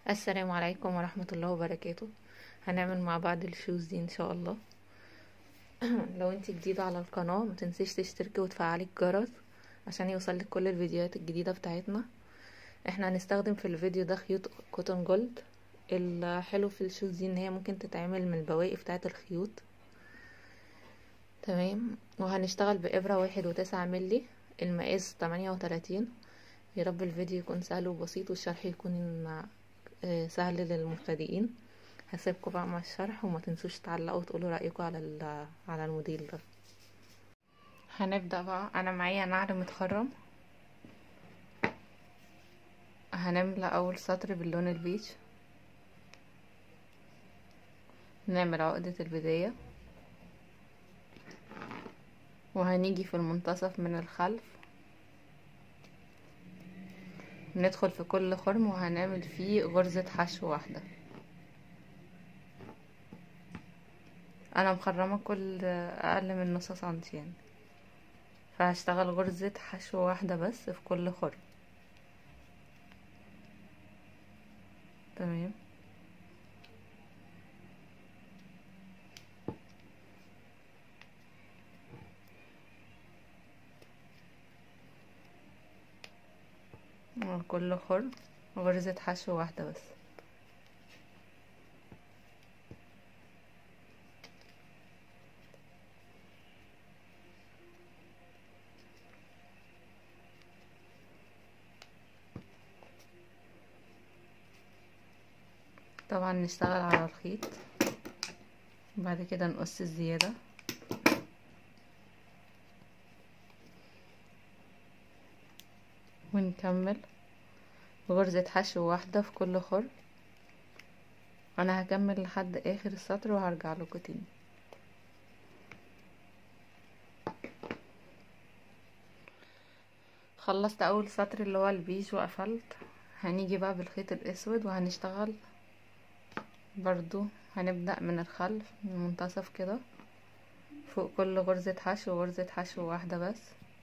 السلام عليكم ورحمة الله وبركاته هنعمل مع بعض الشوز دي ان شاء الله لو انت جديدة على القناة ما تنسيش تشتركي وتفعلي الجرس عشان يوصلك كل الفيديوهات الجديدة بتاعتنا احنا هنستخدم في الفيديو ده خيوط كوتون جولد الحلو في الشوز دي ان هي ممكن تتعمل من البواقي بتاعة الخيوط تمام وهنشتغل بإبرة واحد وتسعة ملي المقاس تمانية وتلاتين يا رب الفيديو يكون سهل وبسيط والشرح يكون سهل للمبتدئين هسيبكم بقى مع الشرح وما تنسوش تعلقوا وتقولوا رايكم على على الموديل ده هنبدا بقى انا معايا نعل متخرم هنملى اول سطر باللون البيج نعمل عقدة البداية وهنيجي في المنتصف من الخلف ندخل في كل خرم وهنعمل فيه غرزة حشو واحدة انا مخرمة كل اقل من نص سنتي يعني فهشتغل غرزة حشو واحدة بس في كل خرم تمام كل خرم غرزة حشو واحدة بس طبعا نشتغل على الخيط بعد كده نقص الزيادة ونكمل غرزة حشو واحدة في كل خرم انا هكمل لحد اخر السطر وهرجع لكم تاني خلصت اول سطر اللي هو البيج وقفلت هنيجي بقى بالخيط الاسود وهنشتغل برضو هنبدأ من الخلف من المنتصف كده فوق كل غرزة حشو غرزة حشو واحدة بس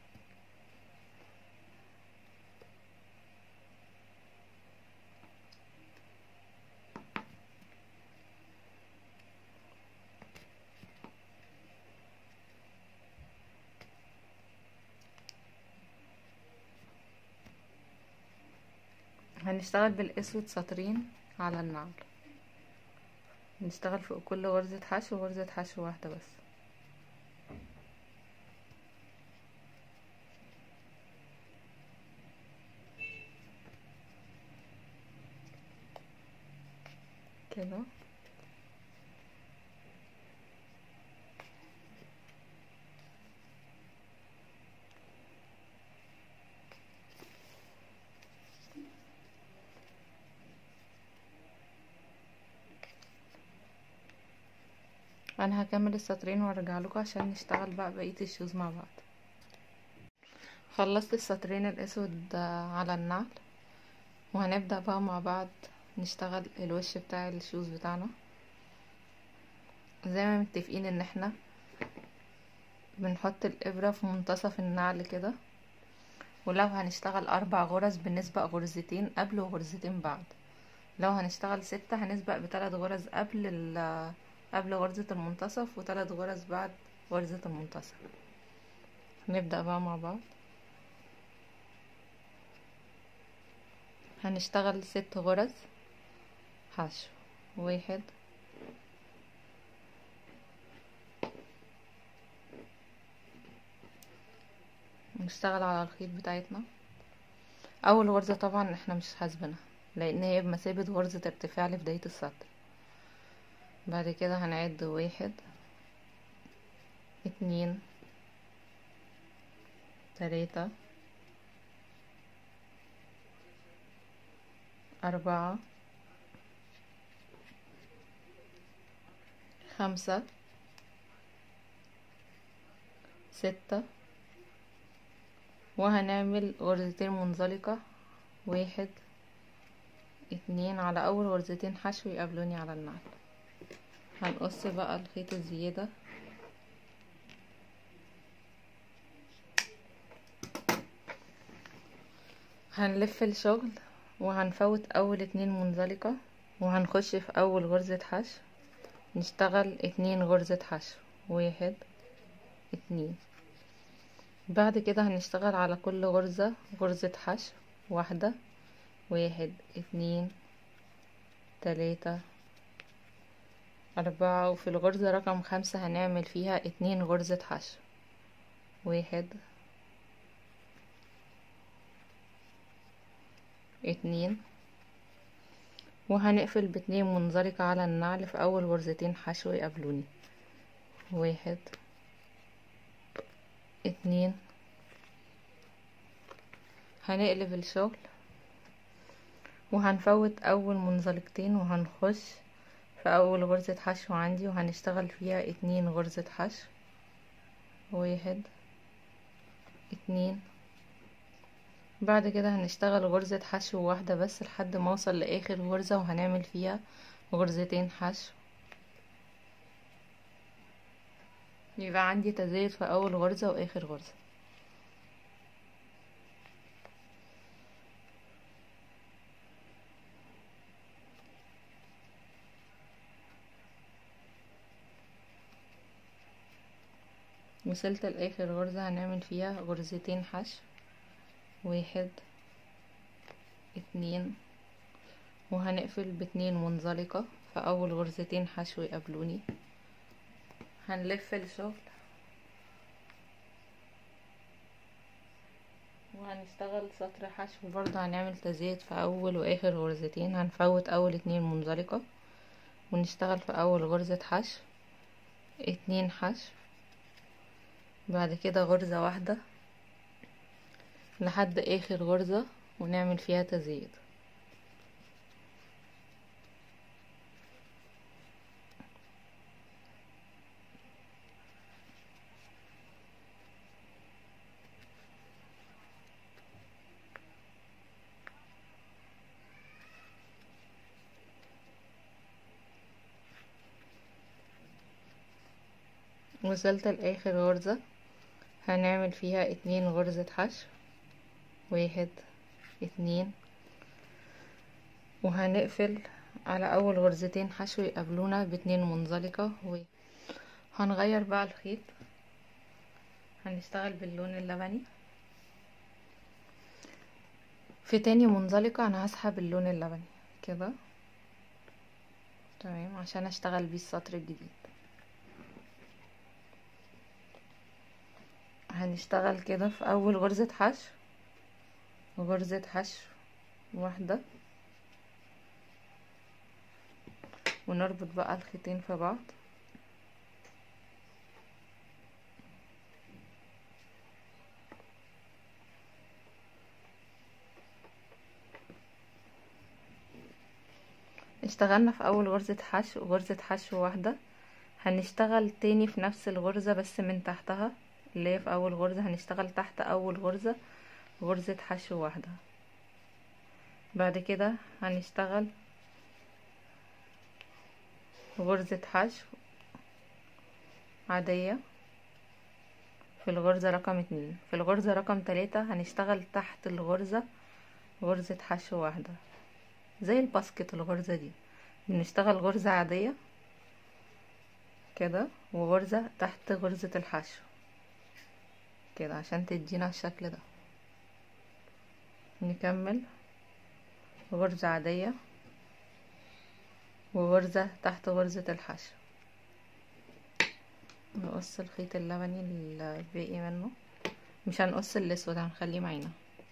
هنشتغل بالاسود سطرين على النعل نشتغل فوق كل غرزة حشو غرزة حشو واحدة بس كده انا هكمل السطرين وارجع لكم عشان نشتغل بقى بقيه الشوز مع بعض خلصت السطرين الاسود على النعل وهنبدا بقى مع بعض نشتغل الوش بتاع الشوز بتاعنا زي ما متفقين ان احنا بنحط الابره في منتصف النعل كده ولو هنشتغل اربع غرز بنسبق غرزتين قبل وغرزتين بعد لو هنشتغل ستة هنسبق بثلاث غرز قبل ال قبل غرزة المنتصف وثلاث غرز بعد غرزة المنتصف نبدأ بقى مع بعض هنشتغل ست غرز حشو واحد نشتغل على الخيط بتاعتنا اول غرزة طبعا احنا مش حاسبينها لان هي بمثابة غرزة ارتفاع لبداية السطر بعد كده هنعد واحد اتنين تلاتة أربعة خمسة ستة وهنعمل غرزتين منزلقة واحد اتنين على أول غرزتين حشو يقابلوني على النعل هنقص بقى الخيط الزيادة هنلف الشغل وهنفوت اول اتنين منزلقة وهنخش في اول غرزة حشو نشتغل اتنين غرزة حشو واحد اتنين بعد كده هنشتغل على كل غرزة غرزة حشو واحدة واحد اتنين تلاتة أربعة وفي الغرزة رقم خمسة هنعمل فيها اتنين غرزة حشو واحد اتنين وهنقفل باتنين منزلقة على النعل في أول غرزتين حشو يقابلوني واحد اتنين هنقلب الشغل وهنفوت أول منزلقتين وهنخش في أول غرزة حشو عندي وهنشتغل فيها اتنين غرزة حشو واحد اتنين بعد كده هنشتغل غرزة حشو واحدة بس لحد ما اوصل لاخر غرزة وهنعمل فيها غرزتين حشو يبقى عندي تزايد في اول غرزة واخر غرزة وصلت لاخر غرزة هنعمل فيها غرزتين حشو واحد اتنين وهنقفل باتنين منزلقة في اول غرزتين حشو يقابلوني هنلف الشغل وهنشتغل سطر حشو برضه هنعمل تزايد في اول واخر غرزتين هنفوت اول اتنين منزلقة ونشتغل في اول غرزة حشو اتنين حشو بعد كده غرزة واحدة لحد اخر غرزة ونعمل فيها تزايد وصلت لاخر غرزة هنعمل فيها اتنين غرزة حشو واحد اتنين وهنقفل على اول غرزتين حشو يقابلونا باتنين منزلقة هنغير بقى الخيط هنشتغل باللون اللبني في تاني منزلقة انا هسحب اللون اللبني كده تمام عشان اشتغل بيه السطر الجديد هنشتغل كده في اول غرزة حشو غرزة حشو واحدة ونربط بقى الخيطين في بعض اشتغلنا في اول غرزة حشو غرزة حشو واحدة هنشتغل تاني في نفس الغرزة بس من تحتها اللي هي في اول غرزة هنشتغل تحت اول غرزة غرزة حشو واحدة بعد كده هنشتغل غرزة حشو عادية في الغرزة رقم اتنين في الغرزة رقم تلاتة هنشتغل تحت الغرزة غرزة حشو واحدة زي الباسكت الغرزة دي بنشتغل غرزة عادية كده وغرزة تحت غرزة الحشو كده عشان تدينا الشكل ده نكمل غرزة عادية وغرزة تحت غرزة الحشو نقص الخيط اللبني الباقي منه مش هنقص الاسود هنخليه معانا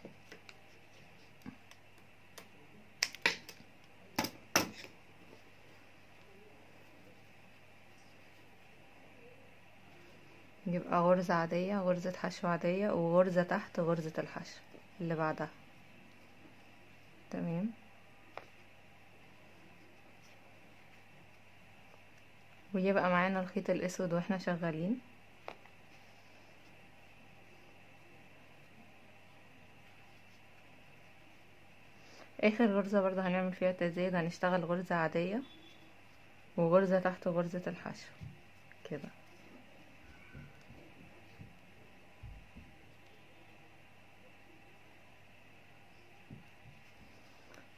يبقى غرزة عادية غرزة حشو عادية وغرزة تحت غرزة الحشو اللي بعدها تمام ويبقى معانا الخيط الاسود واحنا شغالين اخر غرزة برضه هنعمل فيها تزايد هنشتغل غرزة عادية وغرزة تحت غرزة الحشو كده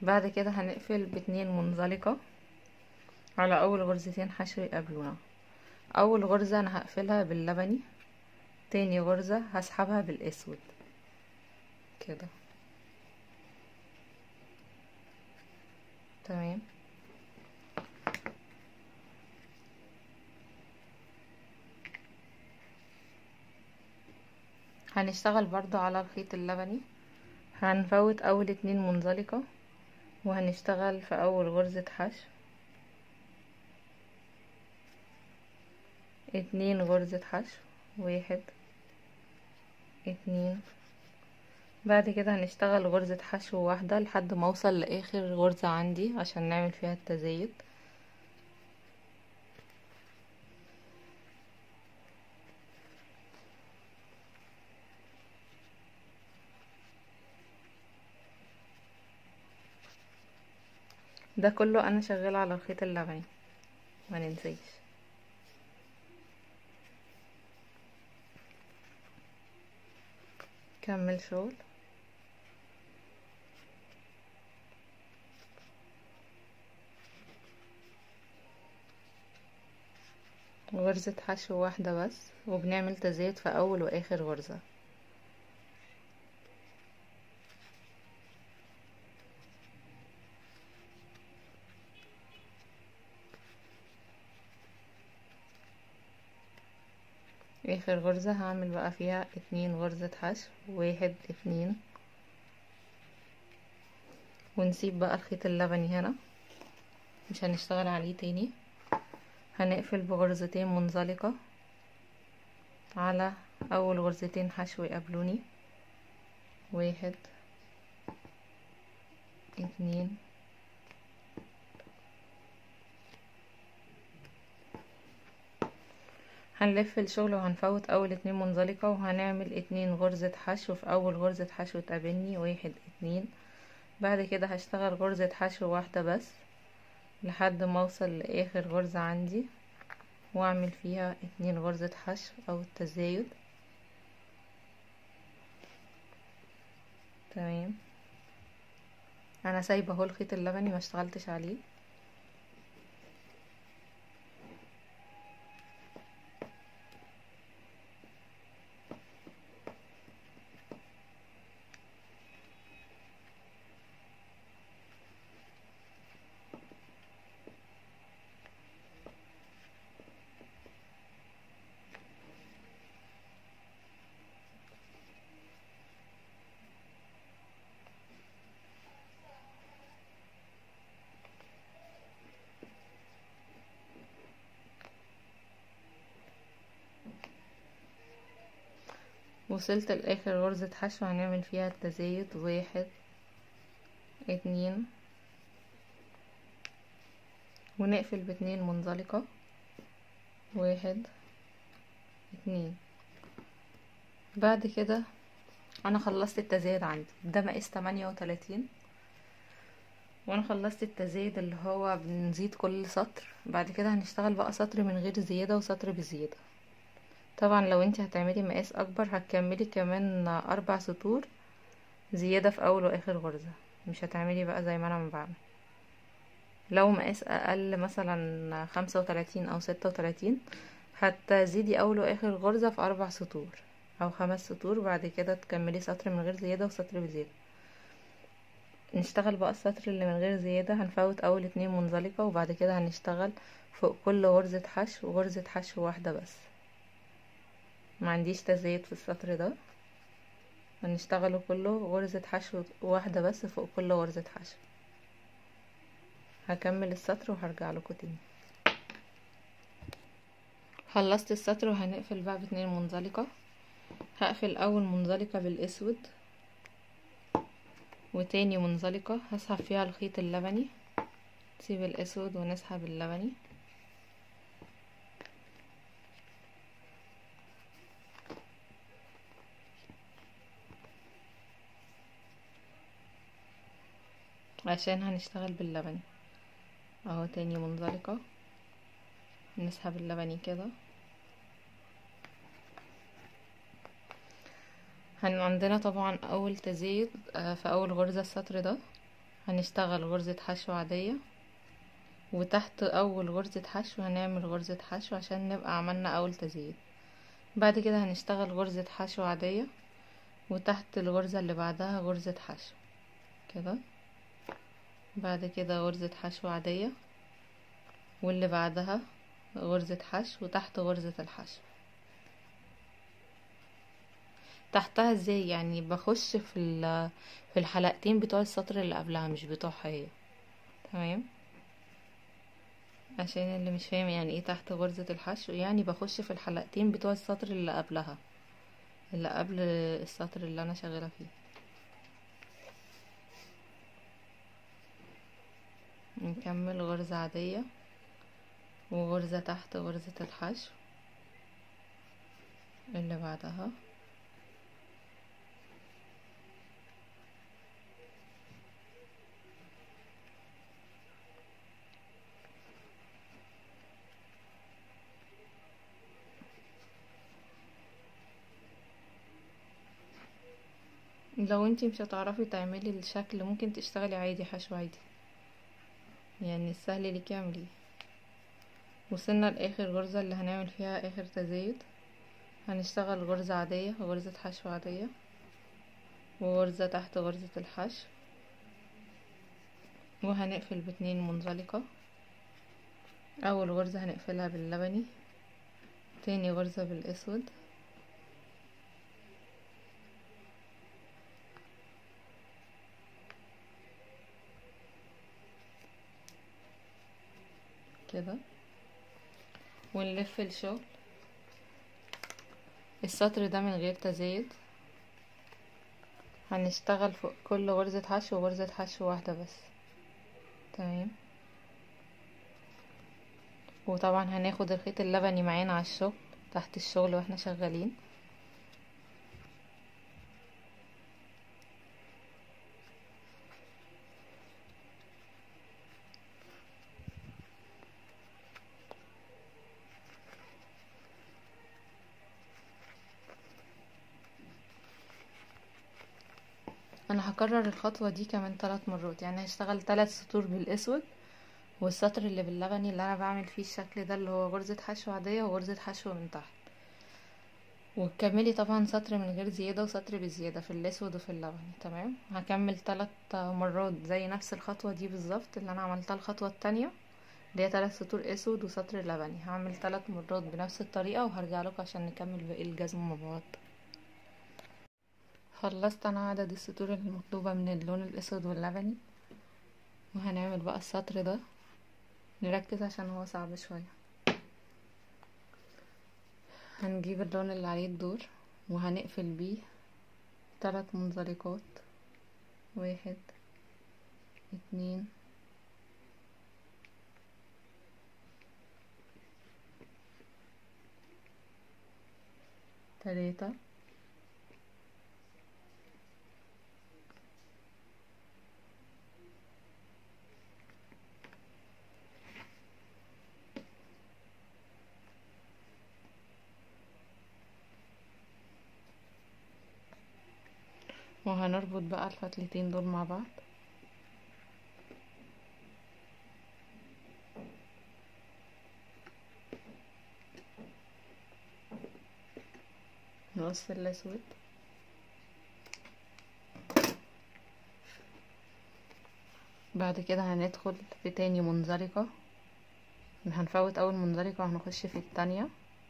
بعد كده هنقفل باتنين منزلقة على اول غرزتين حشو يقابلونا اول غرزة انا هقفلها باللبني تاني غرزة هسحبها بالاسود كده تمام هنشتغل برضو على الخيط اللبني هنفوت اول اتنين منزلقة وهنشتغل في اول غرزة حشو اتنين غرزة حشو واحد اتنين بعد كده هنشتغل غرزة حشو واحدة لحد ما اوصل لاخر غرزة عندي عشان نعمل فيها التزايد ده كله انا شغالة على الخيط اللبني ما ننسيش كمل شغل غرزة حشو واحدة بس وبنعمل تزايد في اول واخر غرزة اخر غرزة هعمل بقى فيها اتنين غرزة حشو واحد اتنين ونسيب بقى الخيط اللبني هنا مش هنشتغل عليه تاني هنقفل بغرزتين منزلقة على اول غرزتين حشو يقابلوني واحد اتنين هنلف الشغل وهنفوت اول اتنين منزلقة وهنعمل اتنين غرزة حشو في اول غرزة حشو تقابلني واحد اتنين بعد كده هشتغل غرزة حشو واحدة بس لحد ما اوصل لاخر غرزة عندي واعمل فيها اتنين غرزة حشو او التزايد تمام انا سايبه اهو الخيط اللبني ما اشتغلتش عليه وصلت لاخر غرزة حشو هنعمل فيها التزايد واحد اتنين ونقفل باتنين منزلقة واحد اتنين بعد كده انا خلصت التزايد عندي ده مقاس تمانية وتلاتين وانا خلصت التزايد اللي هو بنزيد كل سطر بعد كده هنشتغل بقى سطر من غير زيادة وسطر بزيادة طبعا لو انت هتعملي مقاس اكبر هتكملي كمان اربع سطور زيادة في اول واخر غرزة مش هتعملي بقى زي ما انا ما بعمل لو مقاس اقل مثلا خمسة وتلاتين او ستة وتلاتين هتزيدي اول واخر غرزة في اربع سطور او خمس سطور بعد كده تكملي سطر من غير زيادة وسطر بزيادة نشتغل بقى السطر اللي من غير زيادة هنفوت اول اتنين منزلقة وبعد كده هنشتغل فوق كل غرزة حشو غرزة حشو واحدة بس ما عنديش تزايد في السطر ده هنشتغله كله غرزة حشو واحدة بس فوق كل غرزة حشو هكمل السطر وهرجع لكم تاني خلصت السطر وهنقفل بقى باتنين منزلقة هقفل اول منزلقة بالاسود وتاني منزلقة هسحب فيها الخيط اللبني نسيب الاسود ونسحب اللبني عشان هنشتغل باللبني اهو تاني منزلقة نسحب اللبني كده هن عندنا طبعا اول تزايد في اول غرزة السطر ده هنشتغل غرزة حشو عادية وتحت اول غرزة حشو هنعمل غرزة حشو عشان نبقى عملنا اول تزيين بعد كده هنشتغل غرزة حشو عادية وتحت الغرزة اللي بعدها غرزة حشو كده بعد كده غرزة حشو عادية واللي بعدها غرزة حشو وتحت غرزة الحشو تحتها ازاي يعني بخش في في الحلقتين بتوع السطر اللي قبلها مش بتوعها هي تمام عشان اللي مش فاهم يعني ايه تحت غرزة الحشو يعني بخش في الحلقتين بتوع السطر اللي قبلها اللي قبل السطر اللي انا شغالة فيه نكمل غرزة عادية وغرزة تحت غرزة الحشو اللي بعدها لو انتي مش هتعرفي تعملي الشكل ممكن تشتغلي عادي حشو عادي يعني السهل ليكي اعمليه وصلنا لاخر غرزة اللي هنعمل فيها اخر تزايد هنشتغل غرزة عادية غرزة حشو عادية وغرزة تحت غرزة الحشو وهنقفل باتنين منزلقة اول غرزة هنقفلها باللبني تاني غرزة بالاسود كده ونلف الشغل السطر ده من غير تزايد هنشتغل فوق كل غرزة حشو وغرزة حشو واحدة بس تمام وطبعا هناخد الخيط اللبني معانا على الشغل تحت الشغل واحنا شغالين انا هكرر الخطوة دي كمان ثلاث مرات يعني هشتغل ثلاث سطور بالاسود والسطر اللي باللبني اللي انا بعمل فيه الشكل ده اللي هو غرزة حشو عادية وغرزة حشو من تحت وتكملي طبعا سطر من غير زيادة وسطر بزيادة في الاسود وفي اللبني تمام هكمل ثلاث مرات زي نفس الخطوة دي بالظبط اللي انا عملتها الخطوة التانية اللي هي ثلاث سطور اسود وسطر لبني هعمل ثلاث مرات بنفس الطريقة وهرجع لكم عشان نكمل باقي الجزم مع بعض خلصت انا عدد السطور المطلوبة من اللون الاسود واللبني وهنعمل بقى السطر ده نركز عشان هو صعب شوية هنجيب اللون اللي عليه الدور وهنقفل بيه ثلاث منزلقات واحد اتنين تلاتة وهنربط بقى الفتلتين دول مع بعض نقص الاسود بعد كده هندخل في تاني منزلقة هنفوت اول منزلقة وهنخش في التانية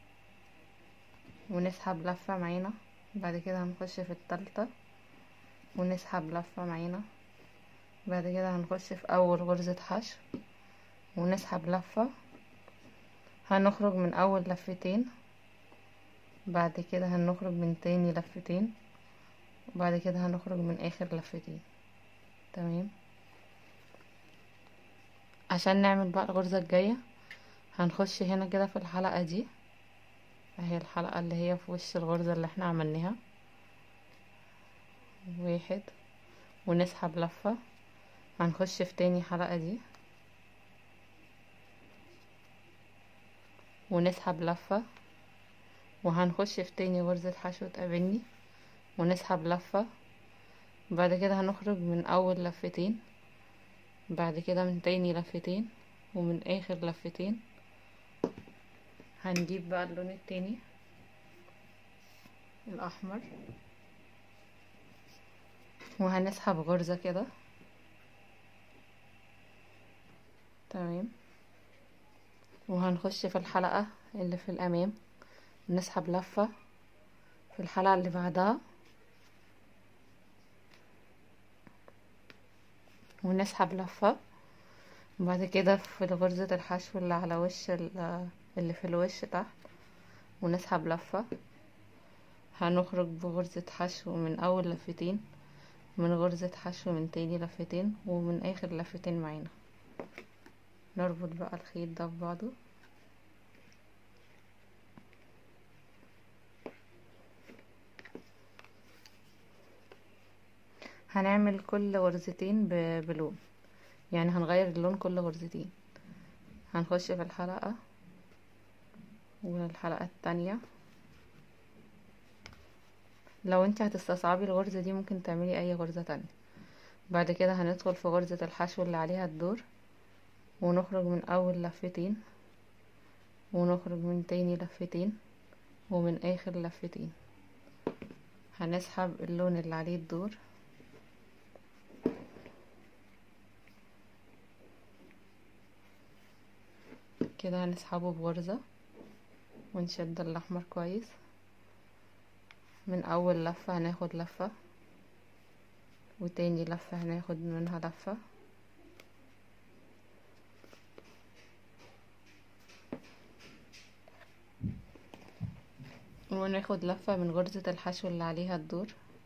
ونسحب لفة معانا بعد كده هنخش في التالتة ونسحب لفة معانا بعد كده هنخش في اول غرزة حشو ونسحب لفة هنخرج من اول لفتين بعد كده هنخرج من تاني لفتين وبعد كده هنخرج من اخر لفتين تمام عشان نعمل بقى الغرزة الجاية هنخش هنا كده في الحلقة دي اهي الحلقة اللي هي في وش الغرزة اللي احنا عملناها واحد ونسحب لفة هنخش في تاني حلقة دي ونسحب لفة وهنخش في تاني غرزة حشو تقابلني ونسحب لفة بعد كده هنخرج من اول لفتين بعد كده من تاني لفتين ومن اخر لفتين هنجيب بقى اللون التاني الاحمر وهنسحب غرزة كده تمام وهنخش في الحلقة اللي في الامام نسحب لفة في الحلقة اللي بعدها ونسحب لفة وبعد كده في غرزة الحشو اللي على وش اللي في الوش تحت ونسحب لفة هنخرج بغرزة حشو من اول لفتين من غرزة حشو من تاني لفتين ومن اخر لفتين معانا نربط بقى الخيط ده ببعضه هنعمل كل غرزتين بلون يعني هنغير اللون كل غرزتين هنخش في الحلقة والحلقة التانية لو انت هتستصعبي الغرزة دي ممكن تعملي اي غرزة تانية بعد كده هندخل في غرزة الحشو اللي عليها الدور ونخرج من اول لفتين ونخرج من تاني لفتين ومن اخر لفتين هنسحب اللون اللي عليه الدور كده هنسحبه بغرزة ونشد الاحمر كويس من اول لفة هناخد لفة وتاني لفة هناخد منها لفة وناخد لفة من غرزة الحشو اللي عليها الدور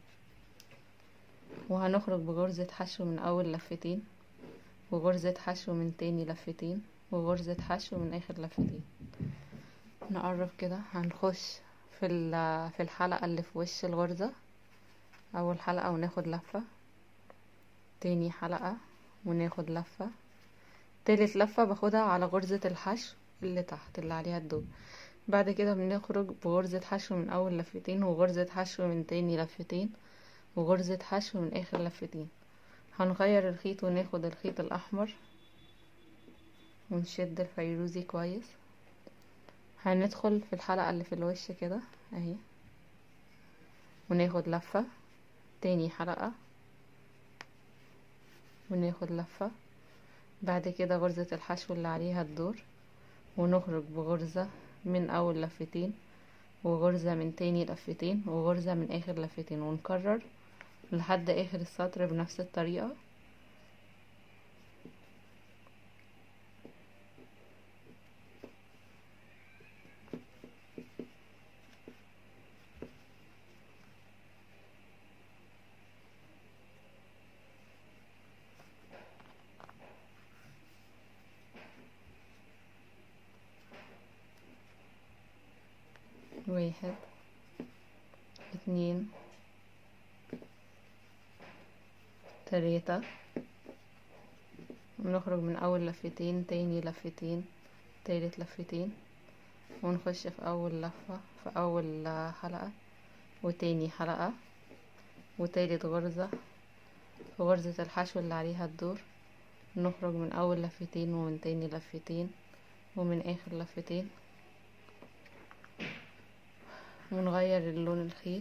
وهنخرج بغرزة حشو من اول لفتين وغرزة حشو من تاني لفتين وغرزة حشو من اخر لفتين نقرب كده هنخش في في الحلقة اللي في وش الغرزة اول حلقة وناخد لفة تاني حلقة وناخد لفة تالت لفة باخدها على غرزة الحشو اللي تحت اللي عليها الدور بعد كده بنخرج بغرزة حشو من اول لفتين وغرزة حشو من تاني لفتين وغرزة حشو من اخر لفتين هنغير الخيط وناخد الخيط الاحمر ونشد الفيروزي كويس هندخل في الحلقة اللي في الوش كده اهي وناخد لفة تاني حلقة وناخد لفة بعد كده غرزة الحشو اللي عليها الدور ونخرج بغرزة من اول لفتين وغرزة من تاني لفتين وغرزة من اخر لفتين ونكرر لحد اخر السطر بنفس الطريقة واحد اتنين تلاتة ونخرج من اول لفتين تاني لفتين تالت لفتين ونخش في اول لفة في اول حلقة وتاني حلقة وتالت غرزة في غرزة الحشو اللي عليها الدور نخرج من اول لفتين ومن تاني لفتين ومن اخر لفتين ونغير اللون الخيط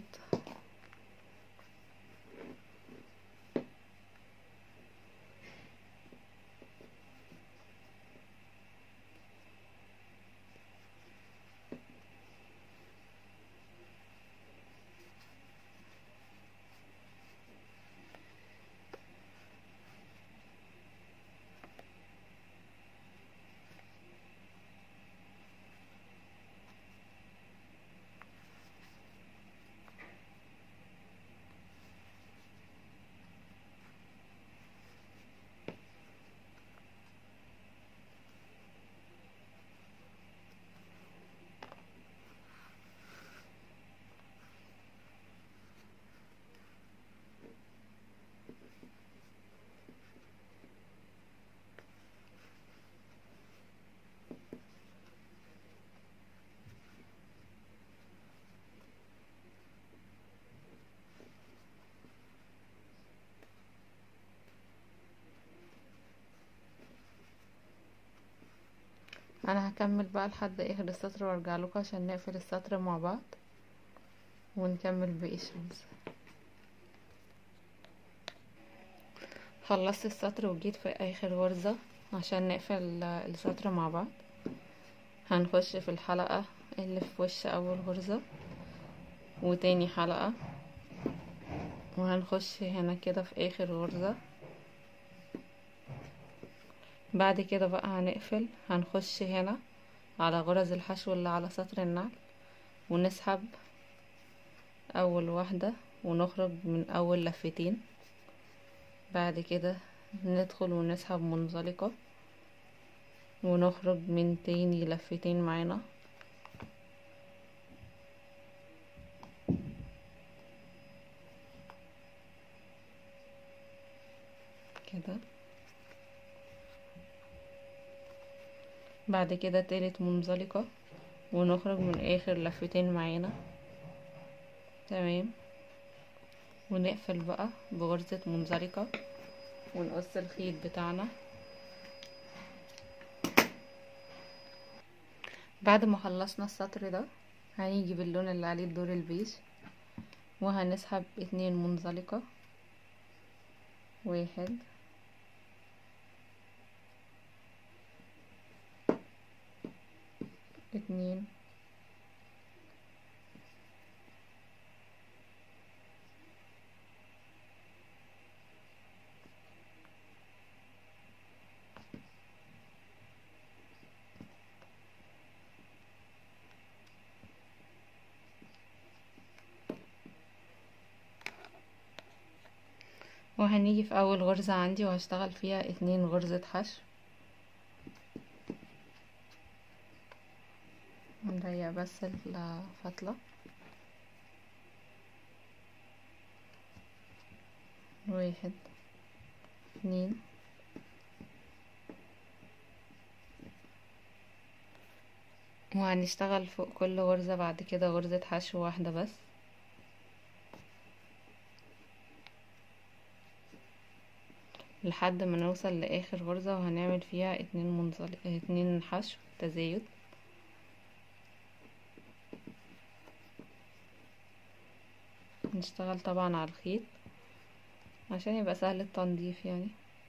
انا هكمل بقى لحد اخر السطر وارجع لكم عشان نقفل السطر مع بعض ونكمل باقي الشمس خلصت السطر وجيت في اخر غرزة عشان نقفل السطر مع بعض هنخش في الحلقة اللي في وش اول غرزة وتاني حلقة وهنخش هنا كده في اخر غرزة بعد كده بقى هنقفل هنخش هنا على غرز الحشو اللي على سطر النعل ونسحب اول واحدة ونخرج من اول لفتين بعد كده ندخل ونسحب منزلقة ونخرج من تاني لفتين معانا كده بعد كده تالت منزلقة ونخرج من اخر لفتين معانا تمام ونقفل بقى بغرزة منزلقة ونقص الخيط بتاعنا بعد ما خلصنا السطر ده هنيجي باللون اللي عليه الدور البيج وهنسحب اتنين منزلقة واحد اتنين وهنيجي في اول غرزة عندي وهشتغل فيها اتنين غرزة حشو نضيق بس الفتلة واحد اتنين وهنشتغل فوق كل غرزة بعد كده غرزة حشو واحدة بس لحد ما نوصل لاخر غرزة وهنعمل فيها اتنين منزل اتنين حشو تزايد نشتغل طبعا على الخيط عشان يبقى سهل التنظيف يعني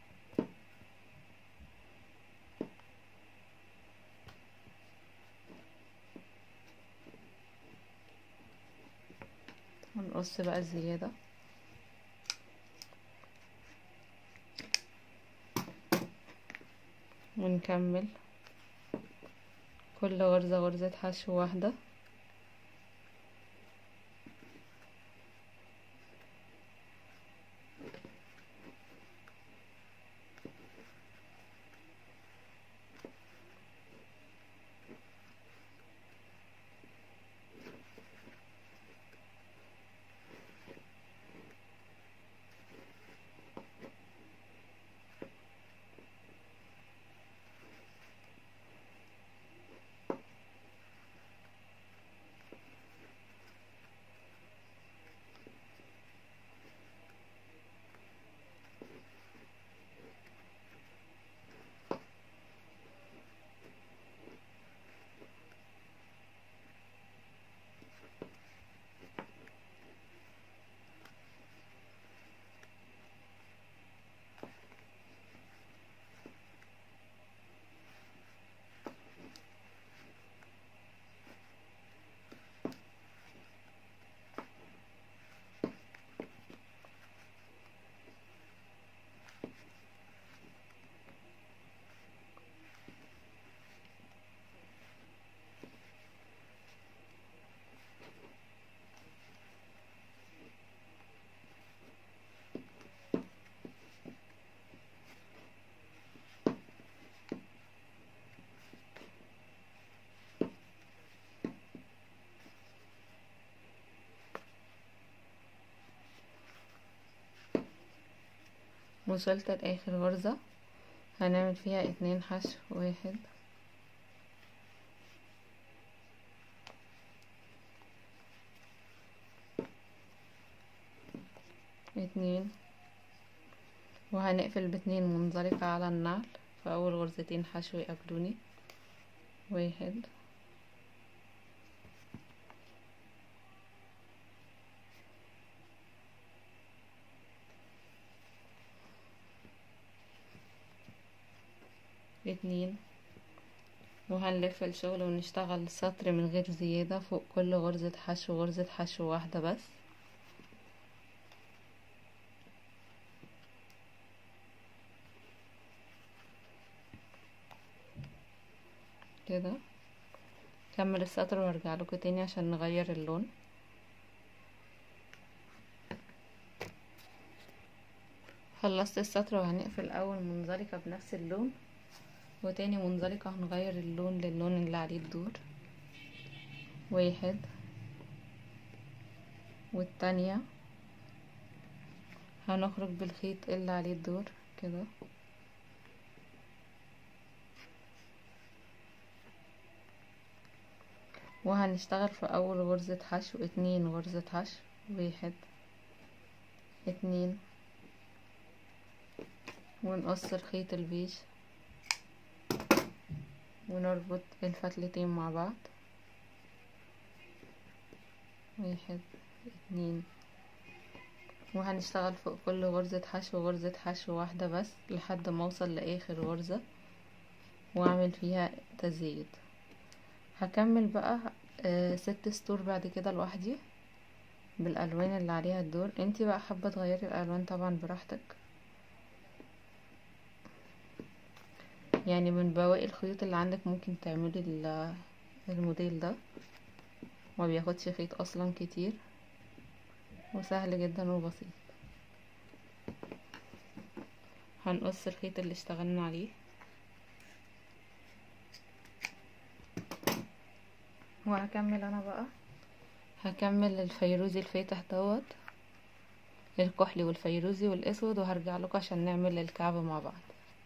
ونقص بقى الزيادة ونكمل كل غرزة غرزة حشو واحدة وصلت لاخر غرزة هنعمل فيها اتنين حشو واحد اتنين وهنقفل باتنين منزلقة على النعل في اول غرزتين حشو يقابلوني واحد اتنين وهنلف الشغل ونشتغل سطر من غير زيادة فوق كل غرزة حشو غرزة حشو واحدة بس كده كمل السطر وارجع لكم تاني عشان نغير اللون خلصت السطر وهنقفل اول منزلقة بنفس اللون وتاني منزلقة هنغير اللون للون اللي عليه الدور واحد والتانية هنخرج بالخيط اللي عليه الدور كده وهنشتغل في اول غرزة حشو اتنين غرزة حشو واحد اتنين ونقص الخيط البيج ونربط الفتلتين مع بعض واحد اتنين وهنشتغل فوق كل غرزة حشو غرزة حشو واحدة بس لحد ما اوصل لاخر غرزة واعمل فيها تزايد هكمل بقى آه ست سطور بعد كده لوحدي بالالوان اللي عليها الدور انتي بقى حابة تغيري الالوان طبعا براحتك يعني من بواقي الخيوط اللي عندك ممكن تعملي الموديل ده ما بياخدش خيط اصلا كتير وسهل جدا وبسيط هنقص الخيط اللي اشتغلنا عليه وهكمل انا بقى هكمل الفيروزي الفاتح دوت الكحلي والفيروزي والاسود وهرجع لكم عشان نعمل الكعب مع بعض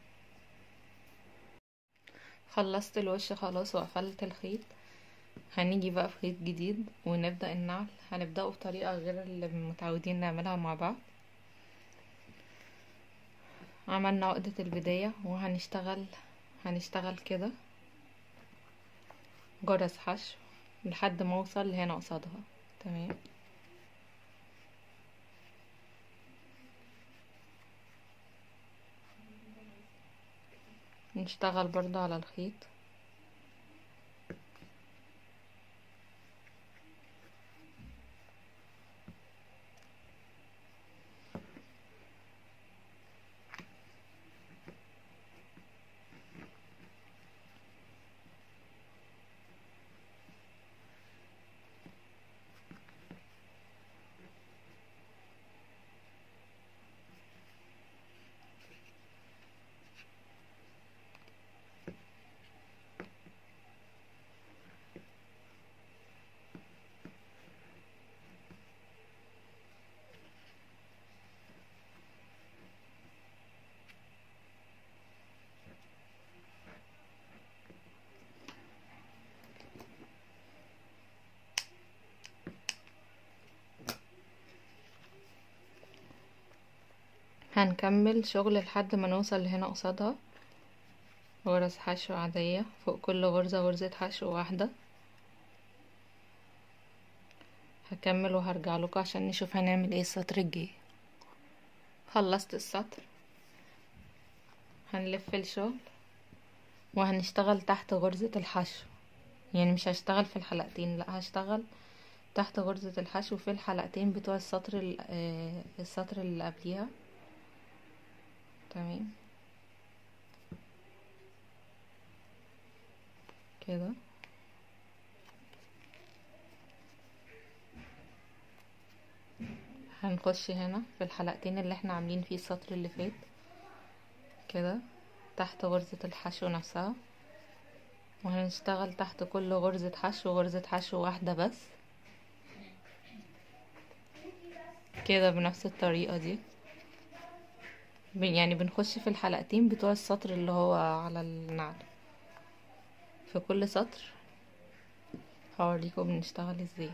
خلصت الوش خلاص وقفلت الخيط هنيجي بقى في خيط جديد ونبدأ النعل هنبدأه بطريقة غير اللي متعودين نعملها مع بعض عملنا عقدة البداية وهنشتغل هنشتغل كده جرس حشو لحد ما اوصل هنا قصادها تمام نشتغل برضو على الخيط هنكمل شغل لحد ما نوصل هنا قصادها غرز حشو عادية فوق كل غرزة غرزة حشو واحدة هكمل وهرجع لكم عشان نشوف هنعمل ايه السطر الجاي خلصت السطر هنلف الشغل وهنشتغل تحت غرزة الحشو يعني مش هشتغل في الحلقتين لا هشتغل تحت غرزة الحشو في الحلقتين بتوع السطر السطر اللي قبليها تمام كده هنخش هنا في الحلقتين اللي احنا عاملين فيه السطر اللي فات كده تحت غرزة الحشو نفسها وهنشتغل تحت كل غرزة حشو غرزة حشو واحدة بس كده بنفس الطريقة دي يعني بنخش في الحلقتين بتوع السطر اللي هو على النعل في كل سطر هوريكم بنشتغل ازاي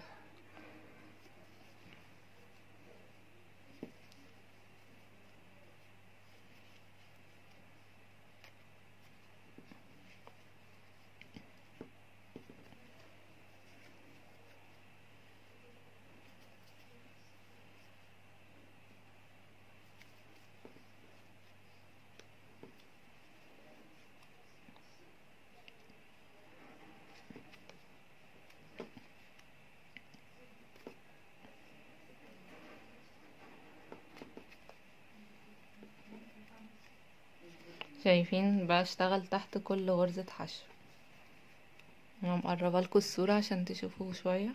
شايفين بشتغل تحت كل غرزة حشو انا مقربه لكم الصورة عشان تشوفوه شوية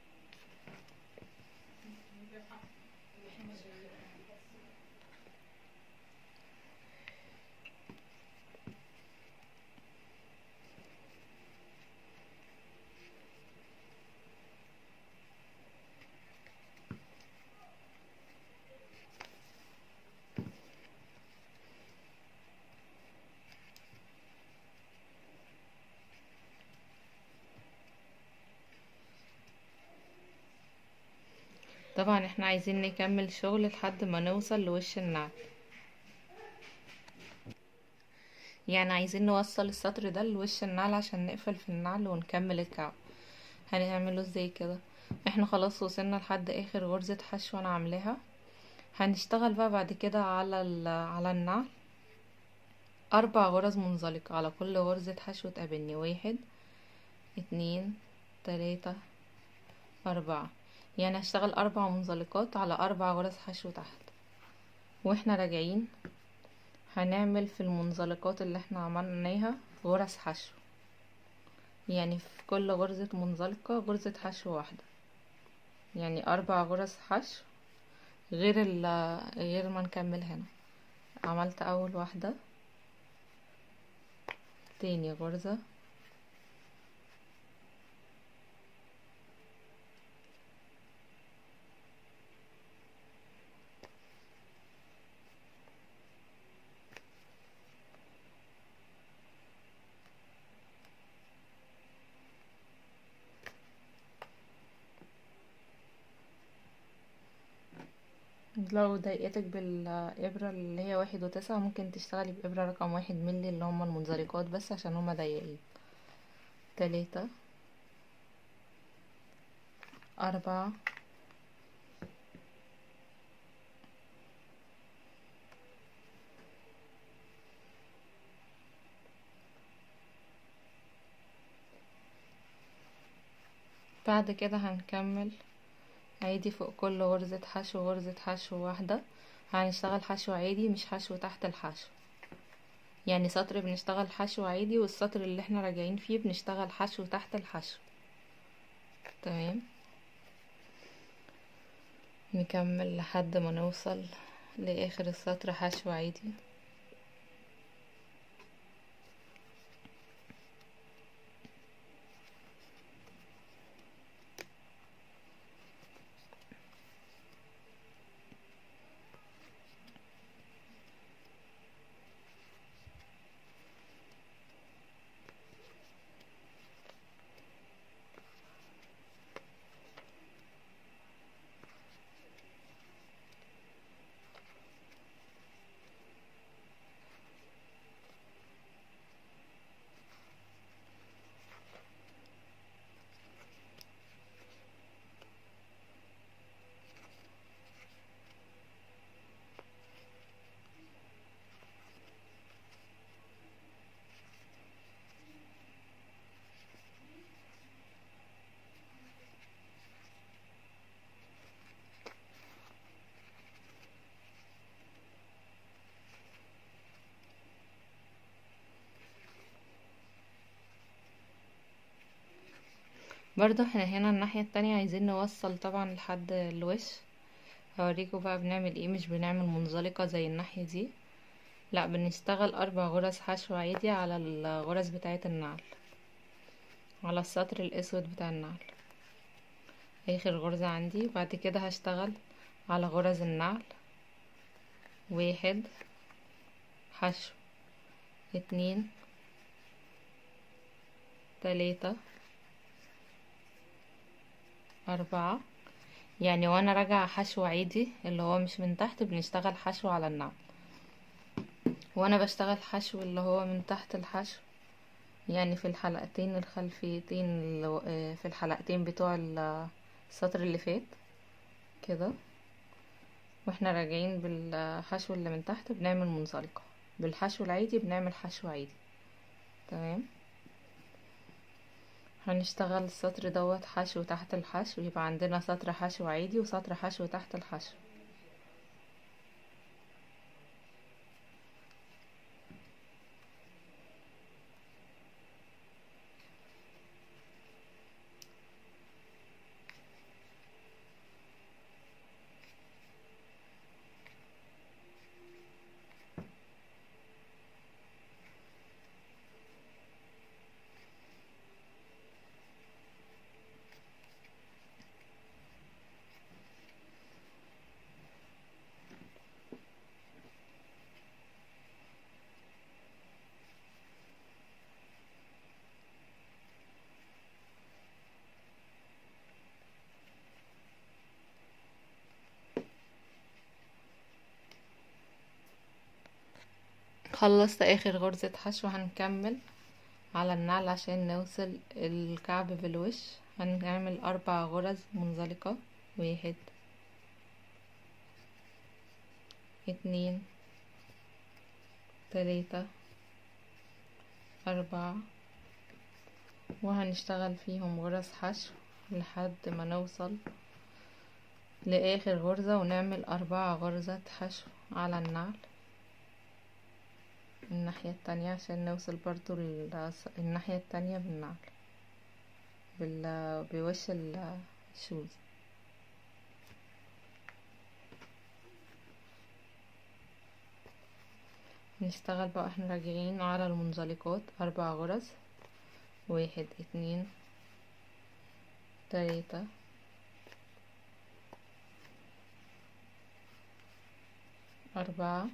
طبعا احنا عايزين نكمل شغل لحد ما نوصل لوش النعل يعني عايزين نوصل السطر ده لوش النعل عشان نقفل في النعل ونكمل الكعب هنعمله ازاي كده احنا خلاص وصلنا لحد اخر غرزة حشو انا عاملاها هنشتغل بقى بعد كده على على النعل اربع غرز منزلقة على كل غرزة حشو تقابلني واحد اتنين تلاتة اربعة يعني هشتغل اربع منزلقات على اربع غرز حشو تحت واحنا راجعين هنعمل في المنزلقات اللي احنا عملناها غرز حشو يعني في كل غرزة منزلقة غرزة حشو واحدة يعني اربع غرز حشو غير ال غير ما نكمل هنا عملت اول واحدة تاني غرزة لو ضايقتك بالإبرة اللي هي واحد وتسعة ممكن تشتغلي بإبرة رقم واحد ملي اللي هما المنزلقات بس عشان هما ضيقين تلاتة أربعة بعد كده هنكمل عادي فوق كل غرزة حشو غرزة حشو واحدة هنشتغل حشو عادي مش حشو تحت الحشو يعني سطر بنشتغل حشو عادي والسطر اللي احنا راجعين فيه بنشتغل حشو تحت الحشو تمام نكمل لحد ما نوصل لاخر السطر حشو عادي برضو احنا هنا الناحية التانية عايزين نوصل طبعا لحد الوش هوريكم بقى بنعمل ايه مش بنعمل منزلقة زي الناحية دي لا بنشتغل اربع غرز حشو عادي على الغرز بتاعة النعل على السطر الاسود بتاع النعل اخر غرزة عندي بعد كده هشتغل على غرز النعل واحد حشو اتنين تلاتة أربعة يعني وانا راجعة حشو عادي اللي هو مش من تحت بنشتغل حشو على النعل وانا بشتغل حشو اللي هو من تحت الحشو يعني في الحلقتين الخلفيتين في الحلقتين بتوع السطر اللي فات كده واحنا راجعين بالحشو اللي من تحت بنعمل منزلقة بالحشو العادي بنعمل حشو عادي تمام هنشتغل السطر دوت حشو تحت الحشو يبقى عندنا سطر حشو عادي وسطر حشو تحت الحشو خلصت اخر غرزة حشو هنكمل على النعل عشان نوصل الكعب بالوش هنعمل اربع غرز منزلقة واحد اتنين تلاتة أربعة وهنشتغل فيهم غرز حشو لحد ما نوصل لآخر غرزة ونعمل أربعة غرزة حشو على النعل الناحية التانية عشان نوصل برضو الناحية التانية بالنعل بال... بوش الشوز نشتغل بقى احنا راجعين على المنزلقات اربع غرز واحد اتنين تلاتة أربعة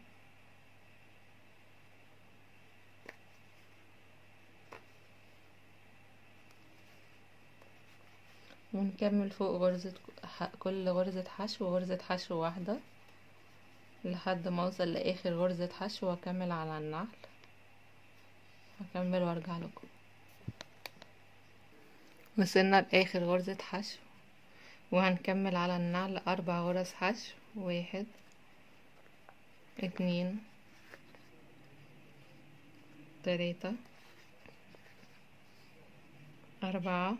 ونكمل فوق غرزة كل غرزة حشو غرزة حشو واحدة لحد ما اوصل لاخر غرزة حشو واكمل على النعل هكمل وارجع لكم وصلنا لاخر غرزة حشو وهنكمل على النعل اربع غرز حشو واحد اتنين تلاتة أربعة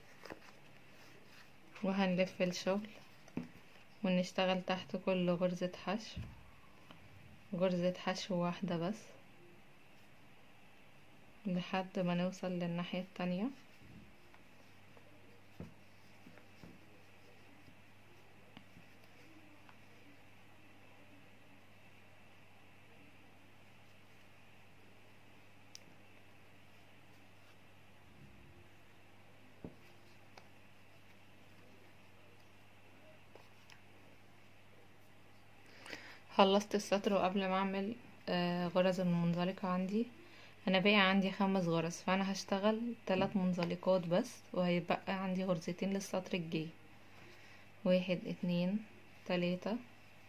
وهنلف الشغل ونشتغل تحت كل غرزة حشو غرزة حشو واحدة بس لحد ما نوصل للناحية التانية خلصت السطر وقبل ما اعمل آه غرز المنزلقة عندي انا باقي عندي خمس غرز فانا هشتغل ثلاث منزلقات بس وهيبقى عندي غرزتين للسطر الجاي واحد اتنين تلاتة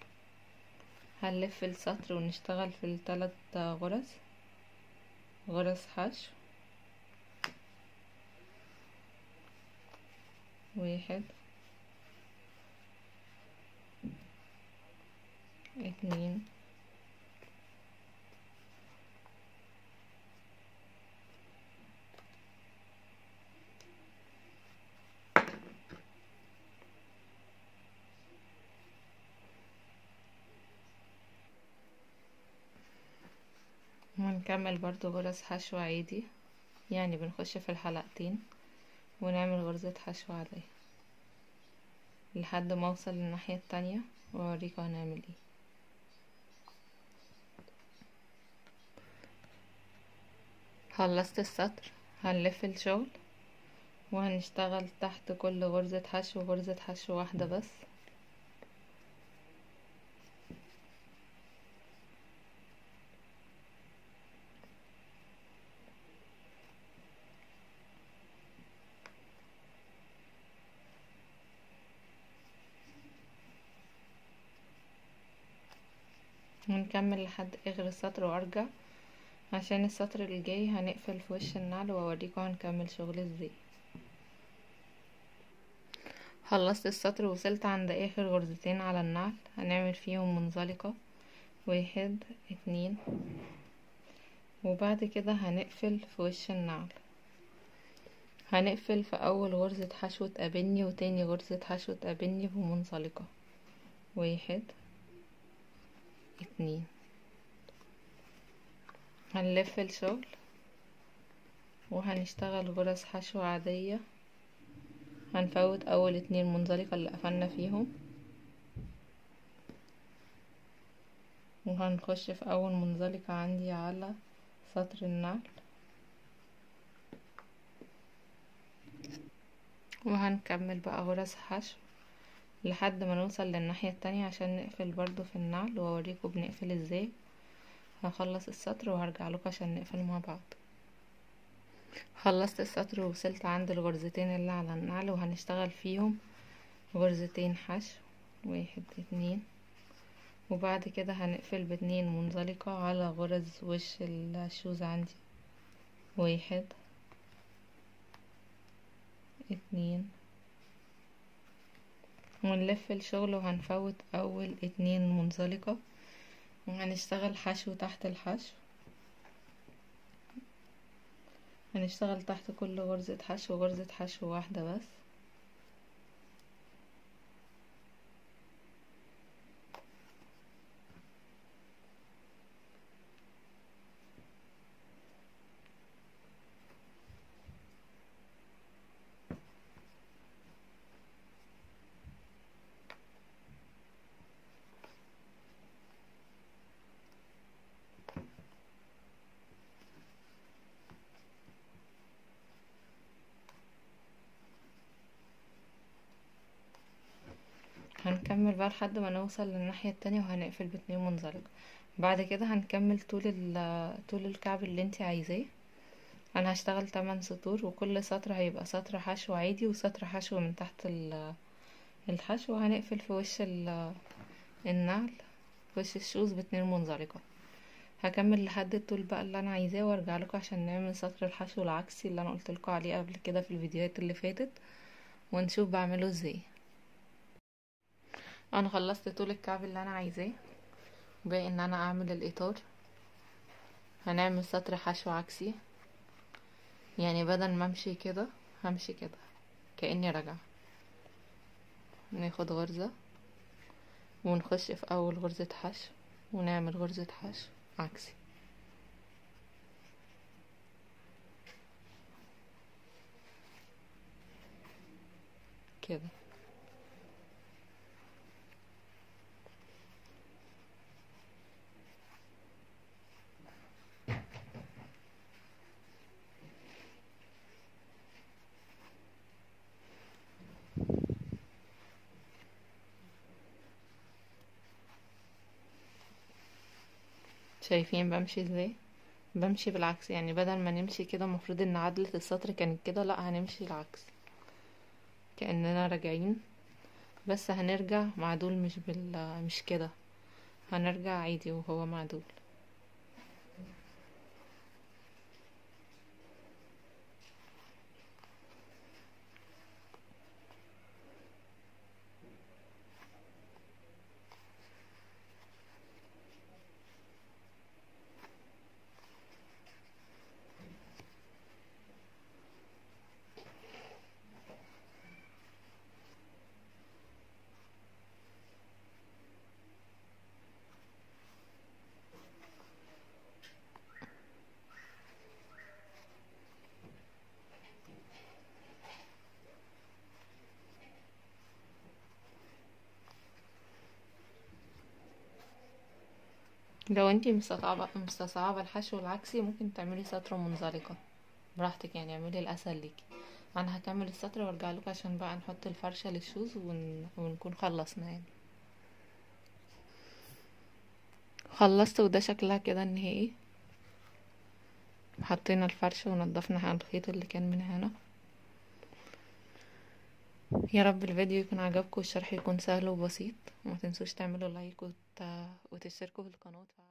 هنلف السطر ونشتغل في الثلاث غرز غرز حشو واحد اتنين ونكمل برضو غرز حشو عادي يعني بنخش في الحلقتين ونعمل غرزة حشو عادية لحد ما اوصل للناحية التانية واوريكم هنعمل ايه خلصت السطر هنلف الشغل وهنشتغل تحت كل غرزة حشو غرزة حشو واحدة بس ونكمل لحد اخر السطر وارجع عشان السطر الجاي هنقفل في وش النعل واوريكم هنكمل شغل ازاي خلصت السطر وصلت عند اخر غرزتين على النعل هنعمل فيهم منزلقة واحد اتنين وبعد كده هنقفل في وش النعل هنقفل في اول غرزة حشو تقابلني وتاني غرزة حشو تقابلني بمنزلقة واحد اتنين هنلف الشغل وهنشتغل غرز حشو عادية هنفوت اول اتنين منزلقة اللي قفلنا فيهم وهنخش في اول منزلقة عندي على سطر النعل وهنكمل بقى غرز حشو لحد ما نوصل للناحية التانية عشان نقفل برضو في النعل واوريكم بنقفل ازاي هخلص السطر وهرجع لكم عشان نقفل مع بعض خلصت السطر ووصلت عند الغرزتين اللي على النعل وهنشتغل فيهم غرزتين حشو واحد اتنين وبعد كده هنقفل باتنين منزلقة على غرز وش الشوز عندي واحد اتنين ونلف الشغل وهنفوت اول اتنين منزلقة وهنشتغل حشو تحت الحشو هنشتغل تحت كل غرزة حشو غرزة حشو واحدة بس هنكمل بقى لحد ما نوصل للناحية التانية وهنقفل باتنين منزلقة بعد كده هنكمل طول طول الكعب اللي انتي عايزاه انا هشتغل تمن سطور وكل سطر هيبقى سطر حشو عادي وسطر حشو من تحت الحشو وهنقفل في وش النعل في وش الشوز باتنين منزلقة هكمل لحد الطول بقى اللي انا عايزاه وارجع لكم عشان نعمل سطر الحشو العكسي اللي انا قلتلكوا عليه قبل كده في الفيديوهات اللي فاتت ونشوف بعمله ازاي انا خلصت طول الكعب اللي انا عايزاه باقي ان انا اعمل الاطار هنعمل سطر حشو عكسي يعني بدل ما امشي كده همشي كده كاني راجعه ناخد غرزه ونخش في اول غرزه حشو ونعمل غرزه حشو عكسي كده شايفين بمشي ازاي بمشي بالعكس يعني بدل ما نمشي كده المفروض ان عدلة السطر كانت كده لا هنمشي العكس كأننا راجعين بس هنرجع معدول مش بال مش كده هنرجع عادي وهو معدول لو انتي مستصعبة مستصعبة الحشو العكسي ممكن تعملي سطر منزلقة براحتك يعني اعملي الاسهل ليكي انا هكمل السطر وارجع لكم عشان بقى نحط الفرشة للشوز ون... ونكون خلصنا يعني خلصت وده شكلها كده النهائي حطينا الفرشة ونضفنا الخيط اللي كان من هنا يا رب الفيديو يكون عجبكم والشرح يكون سهل وبسيط وما تنسوش تعملوا لايك وت... وتشتركوا في القناة